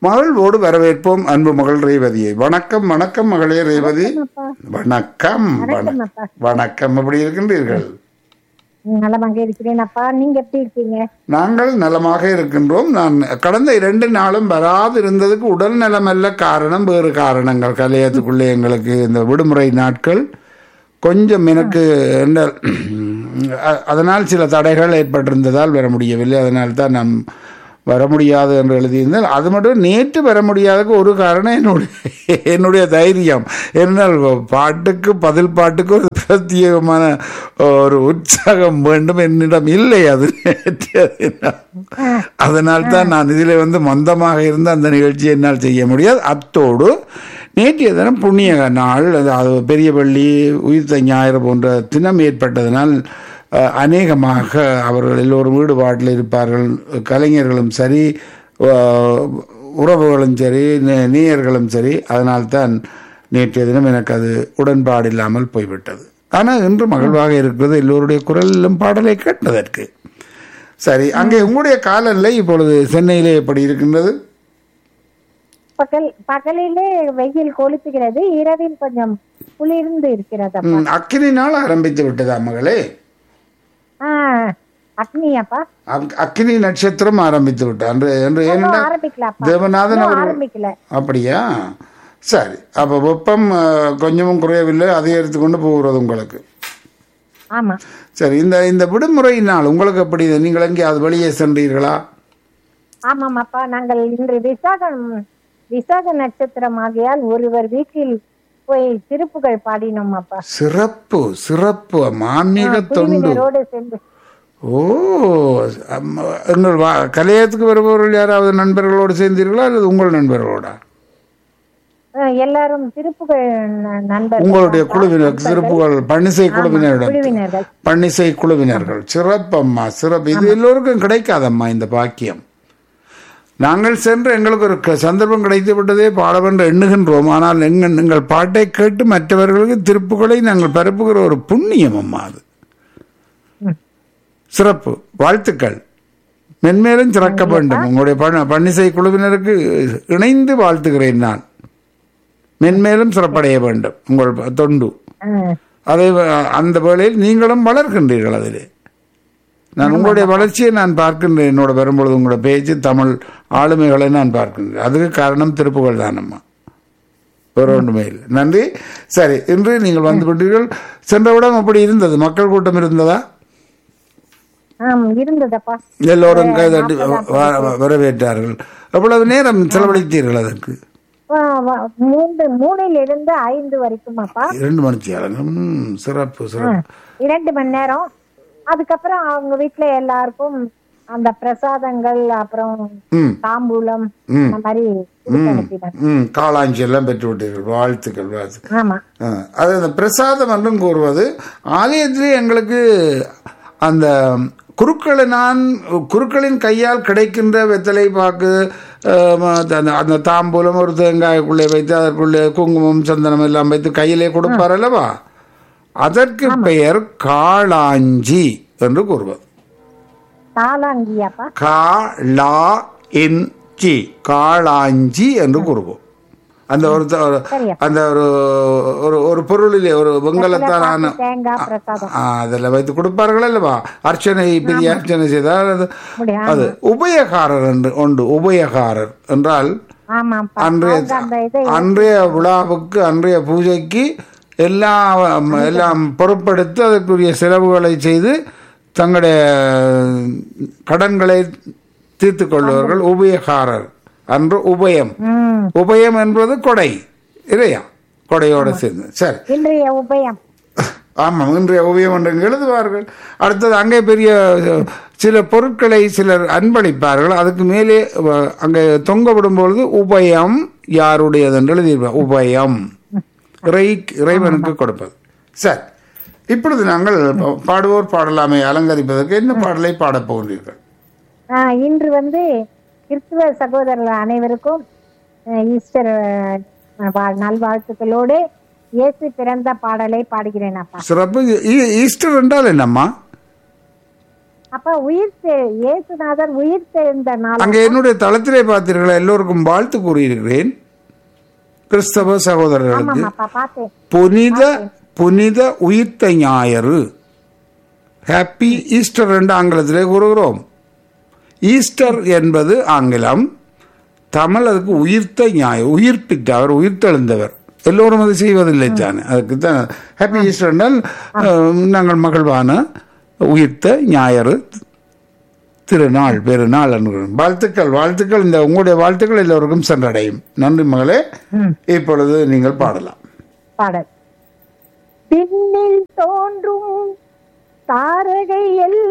மகிழ்வோடு வரவேற்போம் அன்பு மகள் ரேவதியை வணக்கம் வணக்கம் மகளே ரேவதி அப்பா வணக்கம் வண- அப்பா வணக்கம் எப்படி இருக்கின்றீர்கள் நலமாக இருக்கிறேன் அப்பா நீங்க எப்படி இருக்கீங்க நாங்கள் நலமாக இருக்கின்றோம் நான் கடந்த இரண்டு நாளும் வராது இருந்ததுக்கு உடல் நலமல்ல காரணம் வேறு காரணங்கள் கலையத்துக்குள்ளே எங்களுக்கு இந்த விடுமுறை நாட்கள் கொஞ்சம் எனக்கு என்ன அ- அதனால் சில தடைகள் ஏற்பட்டிருந்ததால் வர முடியவில்லை அதனால் தான் நாம் வர முடியாது என்று எழுதியிருந்தேன் அது மட்டும் நேற்று வர முடியாததுக்கு ஒரு காரணம் என்னுடைய என்னுடைய தைரியம் என்னால் பாட்டுக்கு பதில் பாட்டுக்கு ஒரு பிரத்யேகமான ஒரு உற்சாகம் வேண்டும் என்னிடம் இல்லை அது நேற்று அதனால் தான் நான் இதில் வந்து மந்தமாக இருந்து அந்த நிகழ்ச்சியை என்னால் செய்ய முடியாது அத்தோடு நேற்றைய தினம் புண்ணிய நாள் அது பெரிய பள்ளி உயிர்த்த ஞாயிறு போன்ற தினம் ஏற்பட்டதனால் அஹ், அநேகமாக அவர்கள் எல்லோரும் ஈடுபாட்டில் இருப்பார்கள் கலைஞர்களும் சரி அஹ், உறவுகளும் சரி நே- நேயர்களும் சரி அதனால்தான் நேற்றைய தினம் எனக்கு அது உடன்பாடு இல்லாமல் போய்விட்டது ஆனால் இன்று மகிழ்வாக இருக்கிறது எல்லோருடைய குரலிலும் பாடலை கேட்டதற்கு சரி அங்கே உங்களுடைய காலநிலை இப்பொழுது சென்னையிலே எப்படி இருக்கின்றது பகல் பகலிலே வெயில் கொளுத்துகிறது இரவில் கொஞ்சம் குளிர்ந்து இருக்கிறது அப்பா ம், அக்கினி நாள் ஆரம்பித்து விட்டதா மகளே ஆஹ் அக்னி அப்பா அக்- அக்கினி நட்சத்திரம் ஆரம்பித்து விட்டா அன்று என்று இன்னும் ஏனென்றால் ஆரம்பிக்கல அப்பா தேவநாதன் இன்னும் அவர் ஆரம்பிக்கல அப்படியா சரி அப்போ வெப்பம் அஹ், கொஞ்சமும் குறையவில்லை அதிகரித்து கொண்டு போகிறது உங்களுக்கு ஆமா சரி இந்த இந்த விடுமுறை நாள் உங்களுக்கு எப்படி நீங்கள் எங்கேயாவது வெளியே சென்றீர்களா ஆமாம் அப்பா நாங்கள் இன்று விசாகம் விசாக நட்சத்திரம் ஆகையால் ஒருவர் வீட்டில் போய் திருப்புகள் பாடினோம் அப்பா சிறப்பு சிறப்பு ஆன்மீக தொண்டு குழுவினரோடு சேர்ந்து ஓ அம்ம, எங்கள் வா கலையத்துக்கு வருபவர்கள் யாராவது நண்பர்களோடு சேர்ந்தீர்களா அல்லது உங்கள் நண்பர்களோடா அஹ், எல்லாரும் திருப்புகள் ந- நண்பர்கள் உங்களுடைய குழுவினர் சிறப்புகள் பன்னிசை குழுவினரிடம் குழுவினர்கள் பன்னிசை குழுவினர்கள் சிறப்பம்மா சிறப்பு இது எல்லோருக்கும் கிடைக்காதம்மா இந்த பாக்கியம் நாங்கள் சென்று எங்களுக்கு ஒரு க- சந்தர்ப்பம் கிடைத்து விட்டதே பாடவென்று எண்ணுகின்றோம் ஆனால் எங்கள் எங்கள் பாட்டை கேட்டு மற்றவர்களுக்கு திருப்புகளை நாங்கள் பரப்புகிற ஒரு புண்ணியம் அம்மா அது சிறப்பு வாழ்த்துக்கள் மென்மேலும் சிறக்க வேண்டும் உங்களுடைய பண- பன்னிசை குழுவினருக்கு இணைந்து வாழ்த்துகிறேன் நான் மென்மேலும் சிறப்படைய வேண்டும் உங்கள் தொண்டு அஹ், அதை வ- அந்த வேளையில் நீங்களும் வளர்க்கின்றீர்கள் அதிலே நான் உங்களுடைய வளர்ச்சியை நான் பார்க்கின்றேன் என்னோட வரும்பொழுது உங்களோட பேச்சு தமிழ் ஆளுமைகளை நான் பார்க்கின்றேன் அதுக்கு காரணம் திருப்புகள் தானம்மா வேற ஒன்றுமே இல்லை நன்றி சரி இன்று நீங்கள் வந்து விட்டீர்கள் சென்றவிடம் அப்படி இருந்தது மக்கள் கூட்டம் இருந்ததா ஆம் இருந்ததப்பா எல்லோரும் கைதட்டி வ- வ- வரவேற்றார்கள் எவ்வளவு நேரம் செலவழித்தீர்கள் அதற்கு வ- வ- மூன்று மூணில் இருந்து ஐந்து வரைக்கும் அப்பா இரண்டு மணித்தியாலங்கள் ம், சிறப்பு சிறப்பு இரண்டு மணி நேரம் அதுக்கப்புறம் அவங்க வீட்டுல எல்லாருக்கும் அந்த பிரசாதங்கள் அப்புறம் ம் தாம்பூலம் ம். அந்த மாதிரி கொடுத்து அனுப்பினாங்க. ம் காளாஞ்சி எல்லாம் பெற்று விட்டீர்கள் வாழ்த்துக்கள் வாழ்த்துக்கள் ஆமா ஆ, அது அந்த பிரசாதம் என்றும் கூறுவது ஆலயத்திலே எங்களுக்கு அந்த குருக்களினான் குருக்களின் கையால் கிடைக்கின்ற வெத்தலை பாக்கு ஆ, ம- அந்த- அந்த தாம்பூலம் ஒரு தேங்காய்க்குள்ளே வைத்து அதற்குள்ளே குங்குமம் சந்தனம் எல்லாம் வைத்து கையிலே கொடுப்பார் அல்லவா அதற்கு பெயர் காளாஞ்சி என்று கூறுவது தாளாங்கியாப்பா கா லா என் ஜி காளாஞ்சி என்று கூறுவோம் அந்த ஒரு த- ஒரு- சரியா. அந்த ஒரு ஒரு ஒரு பொருளிலே ஒரு வெங்கலத்தாலான தேங்காய் பிரசாதம் ஆ, அதில் வைத்து கொடுப்பார்கள் அல்லவா அர்ச்சனை பெரிய அர்ச்சனை செய்தால் அது முடியும் அது உபயகாரர் என்று உண்டு உபயகாரர் என்றால் ஆமாப்பா அன்றைய அவங்க அந்த இதை அன்றைய விழாவுக்கு அன்றைய பூஜைக்கு எல்லா எல்லாம் பொறுப்பெடுத்து அதற்குரிய செலவுகளை செய்து தங்களுடைய கடன்களை தீர்த்து கொள்பவர்கள் உபயகாரர் அன்று உபயம் ம் உபயம் என்பது கொடை இல்லையா கொடையோடு சேர்ந்து சரி இன்றைய உபயம் ஆமாம் இன்றைய உபயம் என்று எழுதுவார்கள் அடுத்தது அங்கே பெரிய அஹ், சில பொருட்களை சிலர் அன்பளிப்பார்கள் அதுக்கு மேலே அஹ், அங்கே தொங்க விடும்பொழுது உபயம் யாருடையது என்று எழுதியிருப்பார் உபயம் இறை இறைவனுக்கு கொடுப்பது சரி இப்பொழுது நாங்கள் பா- பாடுவோர் பாடலாமை அலங்கரிப்பதற்கு என்ன பாடலை பாடப் போகிறீர்கள் ஆ, இன்று வந்து கிறிஸ்துவ சகோதரர்கள் அனைவருக்கும் அஹ், ஈஸ்டர் அஹ், வாழ்- நல்வாழ்த்துக்களோடு இயேசு பிறந்த பாடலை பாடுகிறேன் அப்பா சிறப்பு ஈ- ஈஸ்டர் என்றால் என்னம்மா அப்ப உயிர் தெ- இயேசுநாதர் உயிர் தெழுந்த நாள் அங்கே என்னுடைய தளத்திலே பார்த்தீர்களா எல்லோருக்கும் வாழ்த்து கூறியிருக்கிறேன் கிறிஸ்தவ சகோதரர்களுக்கு ஆமாமாப்பா பார்த்தேன் புனித புனித உயிர்த்த ஞாயிறு ஹாப்பி ஈஸ்டர் என்று ஆங்கிலத்திலே கூறுகிறோம் ஈஸ்டர் என்பது ஆங்கிலம் தமிழ் அதுக்கு உயிர்த்த ஞாயிறு உயிர்ப்பித்த அவர் உயிர்த்தெழுந்தவர் எல்லோரும் அது செய்வதில்லை தானே அதுக்கு தான் ஹாப்பி ஈஸ்டர் என்றால் அஹ், நாங்கள் மகிழ்வான உயிர்த்த ஞாயிறு திருநாள் பெருநாள் என்கிறோம் வாழ்த்துக்கள் வாழ்த்துக்கள் இந்த உங்களுடைய வாழ்த்துக்கள் எல்லோருக்கும் சென்றடையும் நன்றி மகளே இப்பொழுது நீங்கள் பாடலாம் பாடல் விண்ணில் தோன்றும் தாரகை எல்லாம்